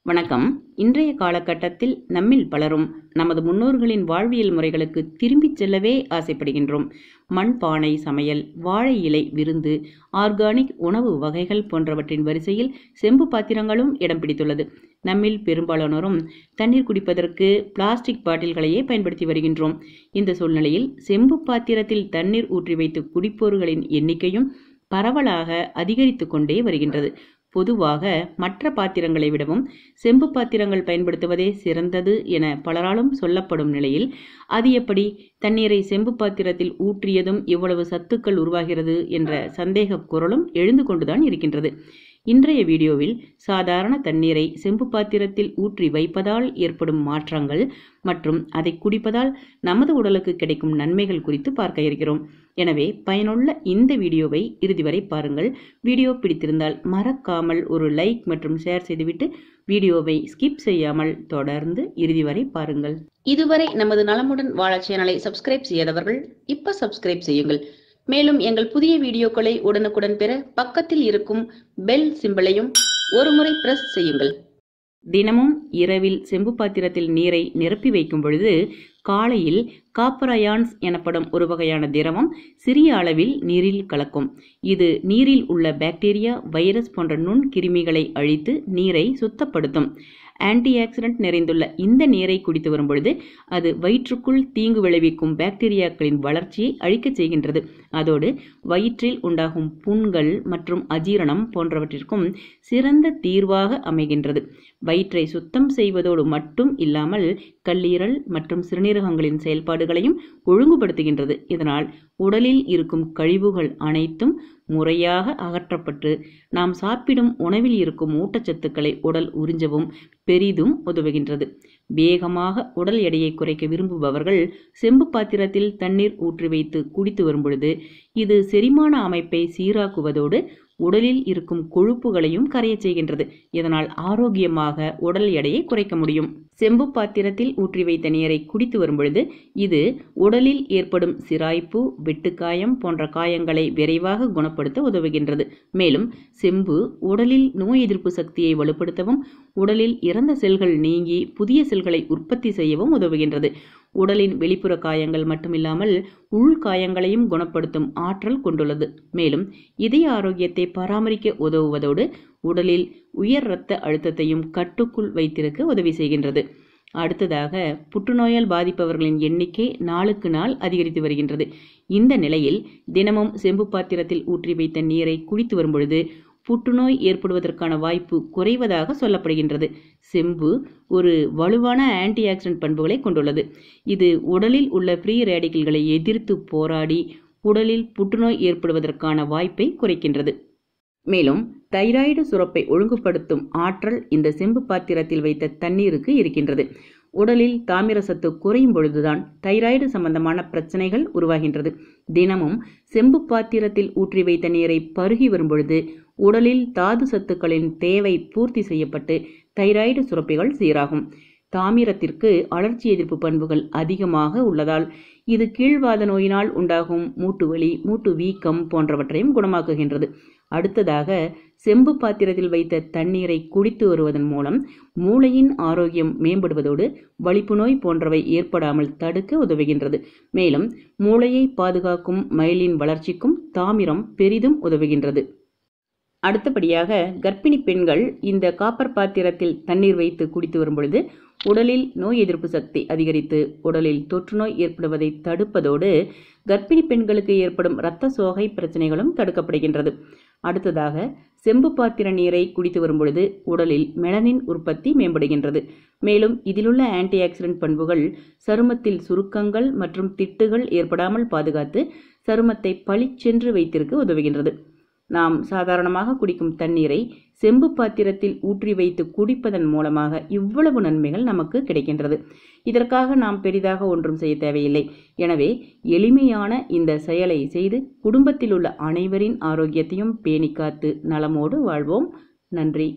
வணக்கம் இன்றைய காலகட்டத்தில் நம்மில் பலரும் நமது முன்னோர்களின் வாழ்வியல் முறைகளுக்கு திரும்பிச் செல்லவே ஆசைப்படுகின்றோம் மண்பானை சமையல் வாழை இலை விருந்து ஆர்கானிக் உணவு வகைகள் போன்றவற்றின் வரிசையில் செம்பு பாத்திரங்களும் இடம் பிடித்துள்ளது நம்மில் பெரும்பாலானோரும் தண்ணீர் குடிப்பதற்கு பிளாஸ்டிக் பாட்டில்களையே பயன்படுத்தி வருகின்றோம் இந்த சூழ்நிலையில் செம்பு பாத்திரத்தில் தண்ணீர் ஊற்றி வைத்து குடிப்போர்களின் எண்ணிக்கையும் பரவலாக அதிகரித்து கொண்டே வருகின்றது பொதுவாக மற்ற பாத்திரங்களை விடவும் செம்பு பாத்திரங்கள் பயன்படுத்துவதே சிறந்தது என பலராலும் சொல்லப்படும் நிலையில் அது எப்படி தண்ணீரை செம்பு பாத்திரத்தில் ஊற்றியதும் இவ்வளவு சத்துக்கள் உருவாகிறது என்ற சந்தேக குரலும் எழுந்து கொண்டுதான் இருக்கின்றது இன்றைய வீடியோவில் சாதாரண தண்ணீரை செம்பு பாத்திரத்தில் ஊற்றி வைப்பதால் ஏற்படும் மாற்றங்கள் மற்றும் அதை குடிப்பதால் நமது உடலுக்கு கிடைக்கும் நன்மைகள் குறித்து பார்க்க இருக்கிறோம் எனவே பயனுள்ள இந்த வீடியோவை இறுதி வரை பாருங்கள் வீடியோ பிடித்திருந்தால் மறக்காமல் ஒரு லைக் மற்றும் ஷேர் செய்துவிட்டு வீடியோவை ஸ்கிப் செய்யாமல் தொடர்ந்து இறுதி வரை பாருங்கள் இதுவரை நமது நலமுடன் வாழ சேனலை சப்ஸ்கிரைப் செய்யாதவர்கள் இப்ப சப்ஸ்கிரைப் செய்யுங்கள் மேலும் எங்கள் புதிய வீடியோக்களை உடனுக்குடன் பெற பக்கத்தில் இருக்கும் பெல் சிம்பலையும் ஒருமுறை பிரஸ் செய்யுங்கள் தினமும் இரவில் செம்பு பாத்திரத்தில் நீரை நிரப்பி வைக்கும் பொழுது காலையில் காப்பரயான்ஸ் எனப்படும் ஒரு வகையான திரவம் சிறிய அளவில் நீரில் கலக்கும் இது நீரில் உள்ள பாக்டீரியா வைரஸ் போன்ற நுண்கிருமிகளை அழித்து நீரை சுத்தப்படுத்தும் ஆன்டி ஆக்சிடென்ட் நிறைந்துள்ள இந்த நீரை குடித்து வரும்பொழுது அது வயிற்றுக்குள் தீங்கு விளைவிக்கும் பாக்டீரியாக்களின் வளர்ச்சியை அழிக்கச் செய்கின்றது அதோடு வயிற்றில் உண்டாகும் புண்கள் மற்றும் அஜீரணம் போன்றவற்றிற்கும் சிறந்த தீர்வாக அமைகின்றது வயிற்றை சுத்தம் செய்வதோடு மட்டும் இல்லாமல் கல்லீரல் மற்றும் சிறுநீரகங்களின் செயல்பாடுகளையும் ஒழுங்குபடுத்துகின்றது இதனால் உடலில் இருக்கும் கழிவுகள் அனைத்தும் முறையாக அகற்றப்பட்டு நாம் சாப்பிடும் உணவில் இருக்கும் ஊட்டச்சத்துக்களை உடல் உறிஞ்சவும் பெரிதும் உதவுகின்றது வேகமாக உடல் எடையை குறைக்க விரும்புபவர்கள் செம்பு பாத்திரத்தில் தண்ணீர் ஊற்றி வைத்து குடித்து வரும்பொழுது இது செரிமான அமைப்பை சீராக்குவதோடு உடலில் இருக்கும் கொழுப்புகளையும் கரையச் செய்கின்றது இதனால் ஆரோக்கியமாக உடல் எடையை குறைக்க முடியும் செம்பு பாத்திரத்தில் ஊற்றி வைத்த நீரை குடித்து வரும்பொழுது இது உடலில் ஏற்படும் சிராய்ப்பு வெட்டுக்காயம் போன்ற காயங்களை விரைவாக குணப்படுத்த உதவுகின்றது மேலும் செம்பு உடலில் நோய் எதிர்ப்பு சக்தியை வலுப்படுத்தவும் உடலில் இறந்த செல்கள் நீங்கி புதிய செல்களை உற்பத்தி செய்யவும் உதவுகின்றது உடலின் வெளிப்புற காயங்கள் மட்டுமில்லாமல் உள் காயங்களையும் குணப்படுத்தும் ஆற்றல் கொண்டுள்ளது மேலும் இதய ஆரோக்கியத்தை பராமரிக்க உதவுவதோடு உடலில் உயர் இரத்த அழுத்தத்தையும் கட்டுக்குள் வைத்திருக்க உதவி செய்கின்றது அடுத்ததாக புற்றுநோயால் பாதிப்பவர்களின் எண்ணிக்கை நாளுக்கு நாள் அதிகரித்து வருகின்றது இந்த நிலையில் தினமும் செம்பு பாத்திரத்தில் ஊற்றி வைத்த நீரை குடித்து வரும்பொழுது புற்றுநோய் ஏற்படுவதற்கான வாய்ப்பு குறைவதாக சொல்லப்படுகின்றது செம்பு ஒரு வலுவான ஆன்டி ஆக்சிடென்ட் பண்புகளை கொண்டுள்ளது இது உடலில் உள்ள ஃப்ரீ ரேடிக்கல்களை எதிர்த்து போராடி உடலில் புற்றுநோய் ஏற்படுவதற்கான வாய்ப்பை குறைக்கின்றது மேலும் தைராய்டு சுரப்பை ஒழுங்குபடுத்தும் ஆற்றல் இந்த செம்பு பாத்திரத்தில் வைத்த தண்ணீருக்கு இருக்கின்றது உடலில் தாமிர சத்து குறையும் பொழுதுதான் தைராய்டு சம்பந்தமான பிரச்சனைகள் உருவாகின்றது தினமும் செம்பு பாத்திரத்தில் ஊற்றி வைத்த நீரை பருகி வரும்பொழுது உடலில் தாது சத்துக்களின் தேவை பூர்த்தி செய்யப்பட்டு தைராய்டு சுரப்பிகள் சீராகும் தாமிரத்திற்கு அழற்சி எதிர்ப்பு பண்புகள் அதிகமாக உள்ளதால் இது கீழ்வாத நோயினால் உண்டாகும் மூட்டு வலி மூட்டு வீக்கம் போன்றவற்றையும் குணமாக்குகின்றது அடுத்ததாக செம்பு பாத்திரத்தில் வைத்த தண்ணீரை குடித்து வருவதன் மூலம் மூளையின் ஆரோக்கியம் மேம்படுவதோடு வலிப்பு நோய் போன்றவை ஏற்படாமல் தடுக்க உதவுகின்றது மேலும் மூளையை பாதுகாக்கும் மயிலின் வளர்ச்சிக்கும் தாமிரம் பெரிதும் உதவுகின்றது அடுத்தபடியாக கர்ப்பிணி பெண்கள் இந்த காப்பர் பாத்திரத்தில் தண்ணீர் வைத்து குடித்து வரும்பொழுது உடலில் நோய் எதிர்ப்பு சக்தி அதிகரித்து உடலில் தொற்றுநோய் ஏற்படுவதை தடுப்பதோடு கர்ப்பிணி பெண்களுக்கு ஏற்படும் இரத்த சோகை பிரச்சனைகளும் தடுக்கப்படுகின்றது அடுத்ததாக செம்பு பாத்திர நீரை குடித்து வரும்பொழுது உடலில் மெலனின் உற்பத்தி மேம்படுகின்றது மேலும் இதிலுள்ள ஆன்டி ஆக்சிடென்ட் பண்புகள் சருமத்தில் சுருக்கங்கள் மற்றும் திட்டுகள் ஏற்படாமல் பாதுகாத்து சருமத்தை பளிச்சென்று வைத்திருக்க உதவுகின்றது நாம் சாதாரணமாக குடிக்கும் தண்ணீரை செம்பு பாத்திரத்தில் ஊற்றி வைத்து குடிப்பதன் மூலமாக இவ்வளவு நன்மைகள் நமக்கு கிடைக்கின்றது இதற்காக நாம் பெரிதாக ஒன்றும் செய்ய தேவையில்லை எனவே எளிமையான இந்த செயலை செய்து குடும்பத்தில் உள்ள அனைவரின் ஆரோக்கியத்தையும் பேணி காத்து நலமோடு வாழ்வோம் நன்றி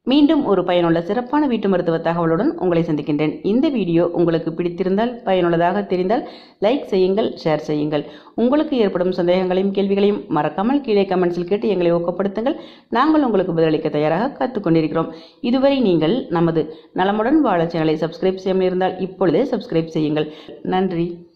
மீண்டும் ஒரு பயனுள்ள சிறப்பான வீட்டு மருத்துவ தகவலுடன் உங்களை சந்திக்கின்றேன் இந்த வீடியோ உங்களுக்கு பிடித்திருந்தால் பயனுள்ளதாக தெரிந்தால் லைக் செய்யுங்கள் ஷேர் செய்யுங்கள் உங்களுக்கு ஏற்படும் சந்தேகங்களையும் கேள்விகளையும் மறக்காமல் கீழே கமெண்ட்ஸில் கேட்டு எங்களை ஊக்கப்படுத்துங்கள் நாங்கள் உங்களுக்கு பதிலளிக்க தயாராக காத்துக்கொண்டிருக்கிறோம் இதுவரை நீங்கள் நமது நலமுடன் வாழ சேனலை சப்ஸ்கிரைப் செய்யாமல் இருந்தால் இப்பொழுதே சப்ஸ்கிரைப் செய்யுங்கள் நன்றி